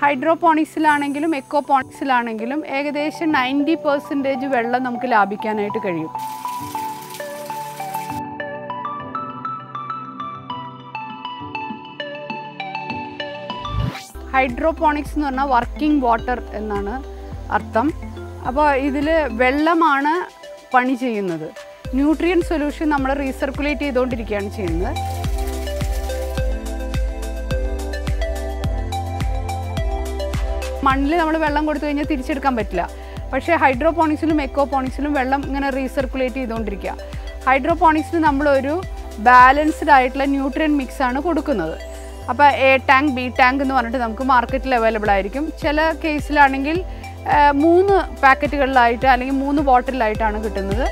ഹൈഡ്രോപോണിക്സിലാണെങ്കിലും എക്കോപോണിക്സിലാണെങ്കിലും ഏകദേശം ninety percentage വെള്ളം നമുക്ക് ലാഭിക്കാനായിട്ട് കഴിയും ഹൈഡ്രോപോണിക്സ് എന്ന് പറഞ്ഞാൽ വർക്കിംഗ് വാട്ടർ എന്നാണ് അർത്ഥം അപ്പോൾ ഇതിൽ വെള്ളമാണ് പണി ചെയ്യുന്നത് ന്യൂട്രിയൻ സൊല്യൂഷൻ നമ്മൾ റീസർക്കുലേറ്റ് ചെയ്തുകൊണ്ടിരിക്കുകയാണ് ചെയ്യുന്നത് മണ്ണിൽ നമ്മൾ വെള്ളം കൊടുത്തു കഴിഞ്ഞാൽ തിരിച്ചെടുക്കാൻ പറ്റില്ല പക്ഷേ ഹൈഡ്രോപോണിക്സിലും എക്കോപോണിക്സിലും വെള്ളം ഇങ്ങനെ റീസർക്കുലേറ്റ് ചെയ്തുകൊണ്ടിരിക്കുക ഹൈഡ്രോപോണിക്സിന് നമ്മളൊരു ബാലൻസ്ഡ് ആയിട്ടുള്ള ന്യൂട്രിയൻ മിക്സ് ആണ് കൊടുക്കുന്നത് അപ്പോൾ എ ടാങ്ക് ബി ടാങ്ക് എന്ന് പറഞ്ഞിട്ട് നമുക്ക് മാർക്കറ്റിൽ അവൈലബിൾ ആയിരിക്കും ചില കേസിലാണെങ്കിൽ ആ, മൂന്ന് പാക്കറ്റുകളിലായിട്ട് അല്ലെങ്കിൽ മൂന്ന് ബോട്ടിലായിട്ടാണ് കിട്ടുന്നത്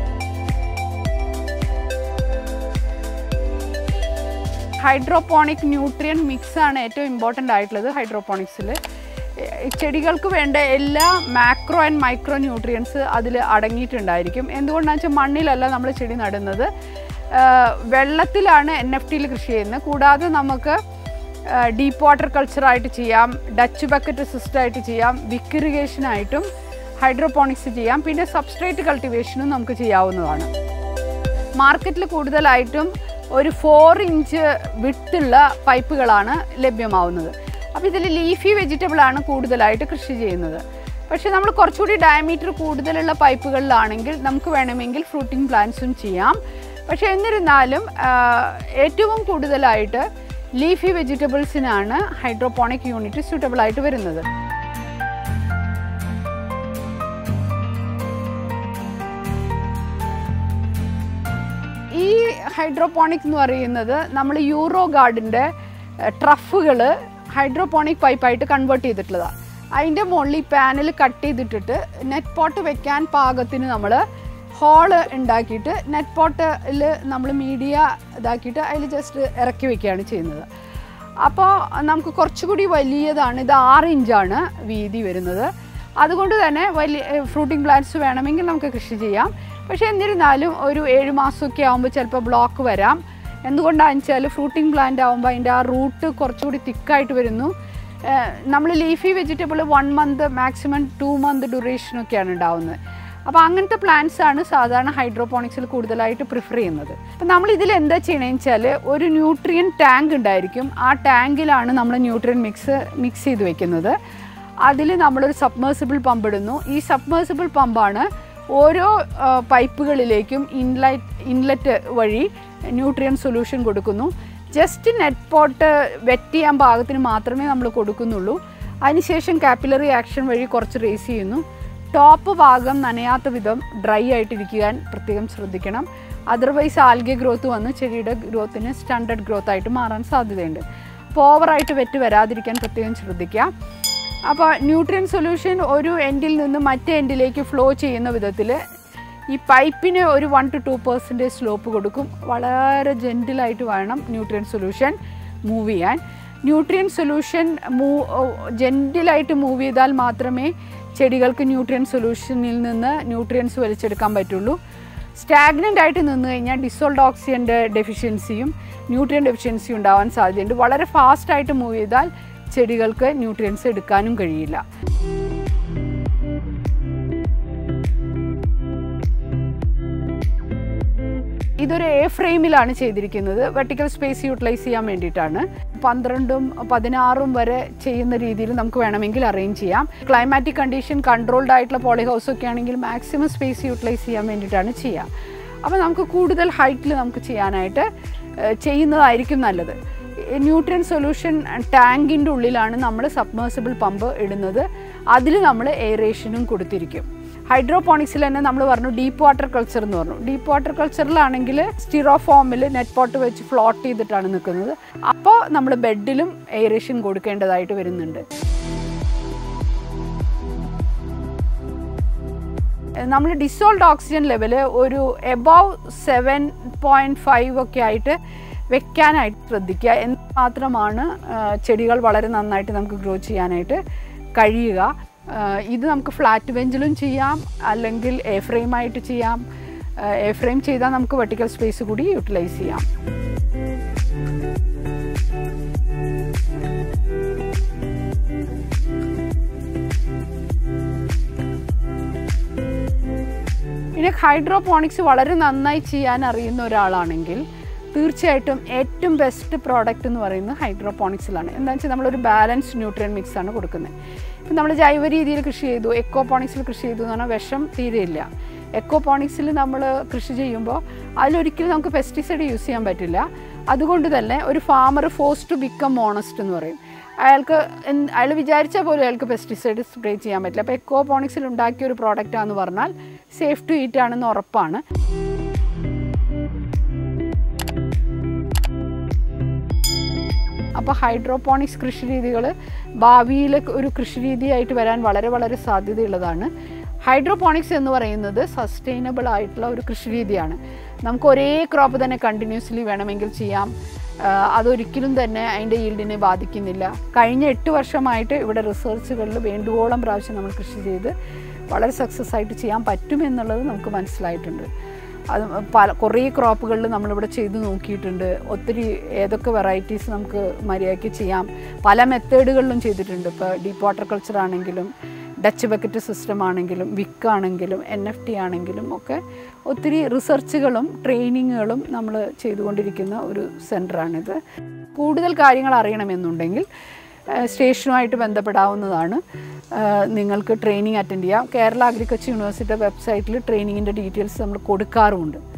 ഹൈഡ്രോപോണിക് ന്യൂട്രിയൻ മിക്സ് ആണ് ഏറ്റവും ഇമ്പോർട്ടൻ്റ് ആയിട്ടുള്ളത് ഹൈഡ്രോപോണിക്സിൽ ചെടികൾക്ക് വേണ്ട എല്ലാ മാക്രോ ആൻഡ് മൈക്രോ ന്യൂട്രിയൻസ് അതിൽ അടങ്ങിയിട്ടുണ്ടായിരിക്കും എന്തുകൊണ്ടാണെന്ന് വെച്ചാൽ മണ്ണിലല്ല നമ്മൾ ചെടി നടുന്നത് ആ, വെള്ളത്തിലാണ് എൻ എഫ് ടിയിൽ കൃഷി ചെയ്യുന്നത് കൂടാതെ നമുക്ക് ഡീപ്പ് വാട്ടർ കൾച്ചറായിട്ട് ചെയ്യാം ഡച്ച് ബക്കറ്റ് സിസ്റ്റമായിട്ട് ചെയ്യാം വിക്കിറിഗേഷനായിട്ടും ഹൈഡ്രോപോണിക്സ് ചെയ്യാം പിന്നെ സബ്സ്ട്രേറ്റ് കൾട്ടിവേഷനും നമുക്ക് ചെയ്യാവുന്നതാണ് മാർക്കറ്റിൽ കൂടുതലായിട്ടും ഒരു ഫോർ ഇഞ്ച് വിട്ടുള്ള പൈപ്പുകളാണ് ലഭ്യമാവുന്നത് അപ്പോൾ ഇതിൽ ലീഫി വെജിറ്റബിൾ ആണ് കൂടുതലായിട്ട് കൃഷി ചെയ്യുന്നത് പക്ഷേ നമ്മൾ കുറച്ചുകൂടി ഡയമീറ്റർ കൂടുതലുള്ള പൈപ്പുകളിലാണെങ്കിൽ നമുക്ക് വേണമെങ്കിൽ ഫ്രൂട്ടിംഗ് പ്ലാന്റ്സും ചെയ്യാം പക്ഷേ എന്നിരുന്നാലും ആ, ഏറ്റവും കൂടുതലായിട്ട് ലീഫി വെജിറ്റബിൾസിനാണ് ഹൈഡ്രോപോണിക് യൂണിറ്റ് സ്യൂട്ടബിൾ ആയിട്ട് വരുന്നത് ഈ ഹൈഡ്രോപോണിക് എന്ന് പറയുന്നത് നമ്മൾ യൂറോ ഗാർഡിൻ്റെ ട്രഫുകൾ ഹൈഡ്രോപോണിക് പൈപ്പായിട്ട് കൺവേർട്ട് ചെയ്തിട്ടുള്ളതാണ് അതിൻ്റെ മുകളിൽ ഈ പാനൽ കട്ട് ചെയ്തിട്ടിട്ട് നെറ്റ് പോട്ട് വെക്കാൻ പാകത്തിന് നമ്മൾ ഹോള് ഉണ്ടാക്കിയിട്ട് നെറ്റ് പോട്ടിൽ നമ്മൾ മീഡിയ ഇതാക്കിയിട്ട് അതിൽ ജസ്റ്റ് ഇറക്കി വെക്കുകയാണ് ചെയ്യുന്നത് അപ്പോൾ നമുക്ക് കുറച്ചുകൂടി വലിയതാണ് ഇത് ആറ് ഇഞ്ചാണ് വീതി വരുന്നത് അതുകൊണ്ട് തന്നെ വലിയ ഫ്രൂട്ടിംഗ് പ്ലാന്റ്സ് വേണമെങ്കിൽ നമുക്ക് കൃഷി ചെയ്യാം പക്ഷേ എന്നിരുന്നാലും ഒരു ഏഴ് മാസമൊക്കെ ആകുമ്പോൾ ചിലപ്പോൾ ബ്ലോക്ക് വരാം എന്തുകൊണ്ടാണെന്ന് വെച്ചാൽ ഫ്രൂട്ടിംഗ് പ്ലാന്റ് ആകുമ്പോൾ അതിൻ്റെ ആ റൂട്ട് കുറച്ചുകൂടി തിക്കായിട്ട് വരുന്നു നമ്മൾ leafy vegetable one month maximum two month ഡ്യൂറേഷനൊക്കെയാണ് ഉണ്ടാവുന്നത് അപ്പോൾ അങ്ങനത്തെ പ്ലാന്റ്സ് ആണ് സാധാരണ ഹൈഡ്രോപോണിക്സിൽ കൂടുതലായിട്ട് പ്രിഫർ ചെയ്യുന്നത് അപ്പോൾ നമ്മൾ ഇതിൽ എന്താ ചെയ്യണമെന്ന് വെച്ചാൽ ഒരു ന്യൂട്രിയൻ ടാങ്ക് ഉണ്ടായിരിക്കും ആ ടാങ്കിലാണ് നമ്മൾ ന്യൂട്രിയൻ മിക്സ് മിക്സ് ചെയ്ത് വെക്കുന്നത് അതിൽ നമ്മളൊരു സബ്മേഴ്സിബിൾ പമ്പ് ഇടുന്നു ഈ സബ്മേഴ്സിബിൾ പമ്പാണ് ഓരോ ആ, പൈപ്പുകളിലേക്കും ഇൻലൈറ്റ് ഇൻലെറ്റ് വഴി ന്യൂട്രിയൻ സൊല്യൂഷൻ കൊടുക്കുന്നു ജസ്റ്റ് നെറ്റ് പോട്ട് വെറ്റ് ചെയ്യാൻ പാകത്തിന് മാത്രമേ നമ്മൾ കൊടുക്കുന്നുള്ളൂ അതിനുശേഷം കാപ്പിലറി ആക്ഷൻ വഴി കുറച്ച് റേസ് ചെയ്യുന്നു ടോപ്പ് ഭാഗം നനയാത്ത വിധം ഡ്രൈ ആയിട്ടിരിക്കാൻ പ്രത്യേകം ശ്രദ്ധിക്കണം അതർവൈസ് ആൽഗെ ഗ്രോത്ത് വന്ന് ചെടിയുടെ ഗ്രോത്തിന് സ്റ്റാൻഡേർഡ് ഗ്രോത്ത് ആയിട്ട് മാറാൻ സാധ്യതയുണ്ട് അപ്പോൾ ഓവറായിട്ട് വെറ്റ് വരാതിരിക്കാൻ പ്രത്യേകം ശ്രദ്ധിക്കുക അപ്പോൾ ന്യൂട്രിയൻ സൊല്യൂഷൻ ഒരു എൻഡിൽ നിന്ന് മറ്റേ എൻഡിലേക്ക് ഫ്ലോ ചെയ്യുന്ന വിധത്തിൽ ഈ പൈപ്പിന് ഒരു one two two percentage slope കൊടുക്കും വളരെ ജെൻറ്റിലായിട്ട് വേണം ന്യൂട്രിയൻ സൊല്യൂഷൻ മൂവ് ചെയ്യാൻ ന്യൂട്രിയൻ സൊല്യൂഷൻ മൂ ജെൻറ്റിലായിട്ട് മൂവ് ചെയ്താൽ മാത്രമേ ചെടികൾക്ക് ന്യൂട്രിയൻ സൊല്യൂഷനിൽ നിന്ന് ന്യൂട്രിയൻസ് വലിച്ചെടുക്കാൻ പറ്റുള്ളൂ സ്റ്റാഗ്നൻ്റ് ആയിട്ട് നിന്ന് കഴിഞ്ഞാൽ ഡിസോൾഡ് ഓക്സിജൻ്റെ ഡെഫിഷ്യൻസിയും ന്യൂട്രിയൻ ഡെഫിഷ്യൻസിയും ഉണ്ടാവാൻ സാധ്യതയുണ്ട് വളരെ ഫാസ്റ്റായിട്ട് മൂവ് ചെയ്താൽ ചെടികൾക്ക് ന്യൂട്രിയൻസ് എടുക്കാനും കഴിയില്ല ഇതൊരു എ ഫ്രെയിമിലാണ് ചെയ്തിരിക്കുന്നത് വെർട്ടിക്കൽ സ്പേസ് യൂട്ടിലൈസ് ചെയ്യാൻ വേണ്ടിയിട്ടാണ് പന്ത്രണ്ടും പതിനാറും വരെ ചെയ്യുന്ന രീതിയിൽ നമുക്ക് വേണമെങ്കിൽ അറേഞ്ച് ചെയ്യാം ക്ലൈമാറ്റിക് കണ്ടീഷൻ കൺട്രോൾഡ് ആയിട്ടുള്ള പോളി ഹൗസ് ഒക്കെ ആണെങ്കിൽ മാക്സിമം സ്പേസ് യൂട്ടിലൈസ് ചെയ്യാൻ വേണ്ടിയിട്ടാണ് ചെയ്യുക അപ്പോൾ നമുക്ക് കൂടുതൽ ഹൈറ്റിൽ നമുക്ക് ചെയ്യാനായിട്ട് ഏഹ്, ചെയ്യുന്നതായിരിക്കും നല്ലത് ന്യൂട്രിയൻ സൊല്യൂഷൻ ടാങ്കിൻ്റെ ഉള്ളിലാണ് നമ്മൾ സബ്മേഴ്സിബിൾ പമ്പ് ഇടുന്നത് അതിൽ നമ്മൾ എയറേഷനും കൊടുത്തിരിക്കും ഹൈഡ്രോപോണിക്സിൽ തന്നെ നമ്മൾ പറഞ്ഞു ഡീപ്പ് വാട്ടർ കൾച്ചർ എന്ന് പറഞ്ഞു ഡീപ്പ് വാട്ടർ കൾച്ചറിലാണെങ്കിൽ സ്റ്റിറോഫോമിൽ നെറ്റ് പോട്ട് വെച്ച് ഫ്ലോട്ട് ചെയ്തിട്ടാണ് നിൽക്കുന്നത് അപ്പോൾ നമ്മൾ ബെഡിലും എയറേഷൻ കൊടുക്കേണ്ടതായിട്ട് വരുന്നുണ്ട് നമ്മൾ ഡിസോൾഡ് ഓക്സിജൻ ലെവൽ ഒരു എബവ് സെവൻ പോയിൻറ്റ് ഫൈവ് ഒക്കെ ആയിട്ട് വെക്കാനായിട്ട് ശ്രദ്ധിക്കുക എന്ന് മാത്രമാണ് ആ, ചെടികൾ വളരെ നന്നായിട്ട് നമുക്ക് ഗ്രോ ചെയ്യാനായിട്ട് കഴിയുക ആ, ഇത് നമുക്ക് ഫ്ലാറ്റ് ബെഞ്ചിലും ചെയ്യാം അല്ലെങ്കിൽ എ ഫ്രെയിം ആയിട്ട് ചെയ്യാം എ ഫ്രെയിം ചെയ്താൽ നമുക്ക് വെർട്ടിക്കൽ സ്പേസ് കൂടി യൂട്ടിലൈസ് ചെയ്യാം പിന്നെ ഹൈഡ്രോപോണിക്സ് വളരെ നന്നായി ചെയ്യാൻ അറിയുന്ന ഒരാളാണെങ്കിൽ തീർച്ചയായിട്ടും ഏറ്റവും ബെസ്റ്റ് പ്രോഡക്റ്റ് എന്ന് പറയുന്നത് ഹൈഡ്രോപോണിക്സിലാണ് എന്താണെന്ന് വെച്ചാൽ നമ്മളൊരു ബാലൻസ് ന്യൂട്രിയൻ മിക്സ് ആണ് കൊടുക്കുന്നത് ഇപ്പം നമ്മൾ ജൈവ രീതിയിൽ കൃഷി ചെയ്തു എക്കോപോണിക്സിൽ കൃഷി ചെയ്തു എന്ന് പറഞ്ഞാൽ വിഷം തീരെയില്ല എക്കോപോണിക്സിൽ നമ്മൾ കൃഷി ചെയ്യുമ്പോൾ അതിലൊരിക്കലും നമുക്ക് പെസ്റ്റിസൈഡ് യൂസ് ചെയ്യാൻ പറ്റില്ല അതുകൊണ്ട് തന്നെ ഒരു farmer force to become monist എന്ന് പറയും അയാൾക്ക് എന്ത് അയാൾ വിചാരിച്ചാൽ പോലും അയാൾക്ക് പെസ്റ്റിസൈഡ് സ്പ്രേ ചെയ്യാൻ പറ്റില്ല അപ്പോൾ എക്കോപോണിക്സിൽ ഉണ്ടാക്കിയ ഒരു പ്രോഡക്റ്റാന്ന് പറഞ്ഞാൽ സേഫ് ടു ഈറ്റ് ആണെന്ന് ഉറപ്പാണ് അപ്പോൾ ഹൈഡ്രോപോണിക്സ് കൃഷി രീതികൾ ഭാവിയിൽ ഒരു കൃഷി രീതിയായിട്ട് വരാൻ വളരെ വളരെ സാധ്യതയുള്ളതാണ് ഹൈഡ്രോപോണിക്സ് എന്ന് പറയുന്നത് സസ്റ്റൈനബിൾ ആയിട്ടുള്ള ഒരു കൃഷി രീതിയാണ് നമുക്ക് ഒരേ ക്രോപ്പ് തന്നെ കണ്ടിന്യൂസ്ലി വേണമെങ്കിൽ ചെയ്യാം ആ, അതൊരിക്കലും തന്നെ അതിൻ്റെ ഈൽഡിനെ ബാധിക്കുന്നില്ല കഴിഞ്ഞ എട്ട് വർഷമായിട്ട് ഇവിടെ റിസർച്ചുകളിൽ വേണ്ടുവോളം പ്രാവശ്യം നമ്മൾ കൃഷി ചെയ്ത് വളരെ സക്സസ് ആയിട്ട് ചെയ്യാൻ പറ്റുമെന്നുള്ളത് നമുക്ക് മനസ്സിലായിട്ടുണ്ട് അത് പല കുറേ ക്രോപ്പുകളിൽ നമ്മളിവിടെ ചെയ്ത് നോക്കിയിട്ടുണ്ട് ഒത്തിരി ഏതൊക്കെ വെറൈറ്റീസ് നമുക്ക് മര്യാദയ്ക്ക് ചെയ്യാം പല മെത്തേഡുകളിലും ചെയ്തിട്ടുണ്ട് ഇപ്പോൾ ഡീപ്പ് വാട്ടർ കൾച്ചർ ആണെങ്കിലും ഡച്ച് ബക്കറ്റ് സിസ്റ്റം ആണെങ്കിലും വിക്ക് ആണെങ്കിലും എൻ എഫ് ടി ആണെങ്കിലും ഒക്കെ ഒത്തിരി റിസർച്ചുകളും ട്രെയിനിങ്ങുകളും നമ്മൾ ചെയ്തുകൊണ്ടിരിക്കുന്ന ഒരു സെൻറ്ററാണിത് കൂടുതൽ കാര്യങ്ങൾ അറിയണമെന്നുണ്ടെങ്കിൽ ഏഹ് സ്റ്റേഷനുമായിട്ട് ബന്ധപ്പെടാവുന്നതാണ് ഏഹ് നിങ്ങൾക്ക് ട്രെയിനിങ് അറ്റൻഡ് ചെയ്യാം കേരള അഗ്രികൾച്ചർ യൂണിവേഴ്സിറ്റിയുടെ വെബ്സൈറ്റിൽ ട്രെയിനിങ്ങിൻ്റെ ഡീറ്റെയിൽസ് നമ്മൾ കൊടുക്കാറുമുണ്ട്